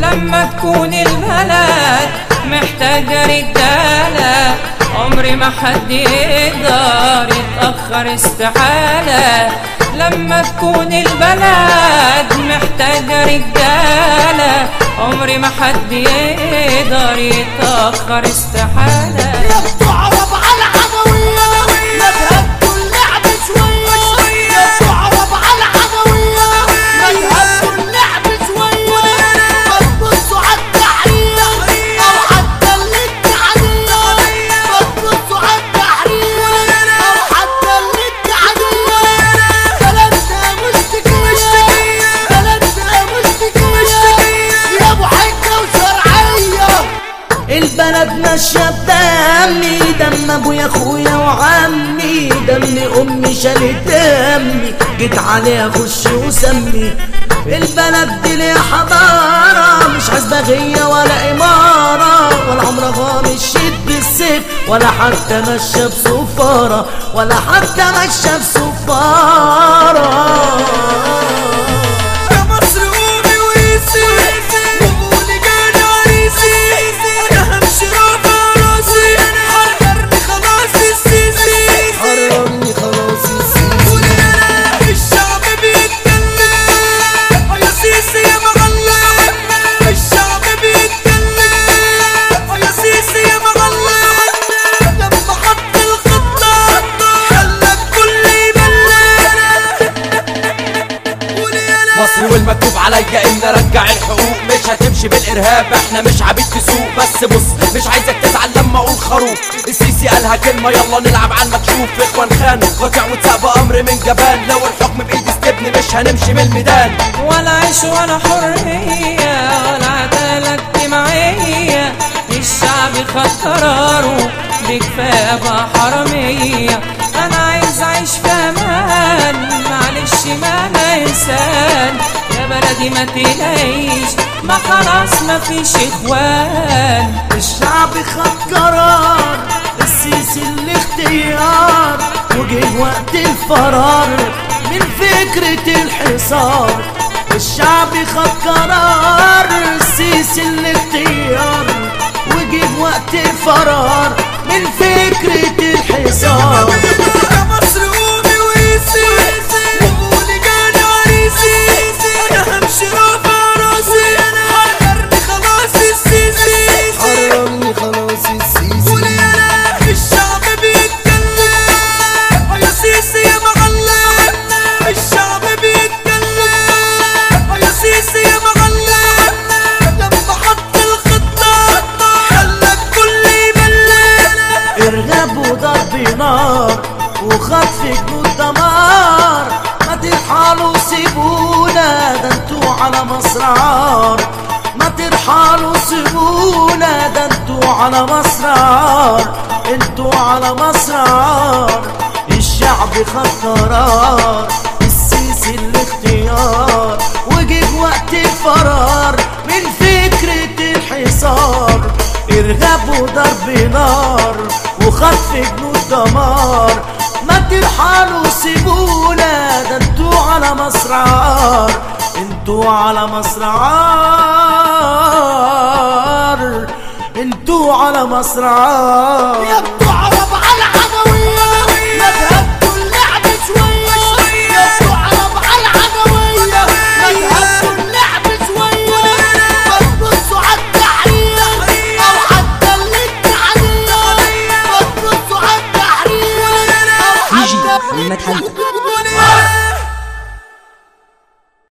لما تكون البلد محتاجة رجالة عمري ما حد يقدر يتأخر استحالة لما تكون البلد محتاجة رجالة عمري ما حد يقدر يتأخر استحالة يا تعرف على العدوية ما تهدوا اللعب شوية يا تعرف على العدوية ما تهدوا اللعب شوية ما تبصوا على التحرير أو حتى الاتحادية ما تبصوا على التحرير أو حتى الاتحادية بلدنا مشتكية بلدنا مشتكية يا أبو حجة وشرعية البلد ماشية بدمي دم ابويا اخويا وعمي دم امي شالت دمي جيت عليها اخش وسمي البلد دي ليها حضارة مش عايزة غية ولا إمارة ولا عمرها مشيت بالسيف ولا حتى ماشية بصفارة ولا حتى ماشية بصفارة يا مصر قومي وقيسي وقولي جانا عريسي انا همشي رافع راسي حررني خلاص السيسي حرمني خلاص السيسي قولي انا الشعب بيتكلم يا سيسي يا معلم الشعب بيتكلم يا سيسي يا معلم لما حط الخطة خلى الكل يبلم قولي انا مصر والمكتوب عليا ان ارجع الحقوق مش هتمشي بالارهاب احنا مش عبيد في سوق بس بص مش عايزك تزعل لما اقول خروف السيسي قالها كلمه يلا نلعب على المكشوف اخوان خانوا قاطع وتساب امر من جبان لو الحكم بايد استبن مش هنمشي من الميدان ولا عيش ولا حرية ولا عدالة اجتماعية الشعب خد قراره بكفاية بقى حرامية أنا عايز أعيش في أمان معلش ما أنا إنسان يا بلدي ما تلاقيش ما خلاص ما فيش إخوان الشعب خد قرار السيسي الاختيار وجه وقت الفرار من فكرة الحصار الشعب خد قرار السيسي الاختيار وجه وقت الفرار من فكرة الحصار يا مصر قومي وقيسي وقولي جانا عريسي انا همشي رافع راسي حررني خلاص السيسي حرمني خلاص السيسي قولي انا الشعب بيتكلم يا سيسي يا معلم الشعب بيتكلم يا سيسي يا معلم لما حط الخطة خلى الكل يبلم ارهاب وضرب نار وخطف جنود دمار ما ترحلوا سيبونا ده انتوا على مصر عار ما ترحلوا سيبونا ده انتوا على مصر عار انتوا على مصر عار الشعب خد قرار السيسي الاختيار وجه وقت الفرار من فكرة الحصار إرهاب وضرب نار وخطف جنود دمار ما ترحلوا سيبونا ده انتوا على مصر عار انتوا على مصر عار انتوا على مصر عار يا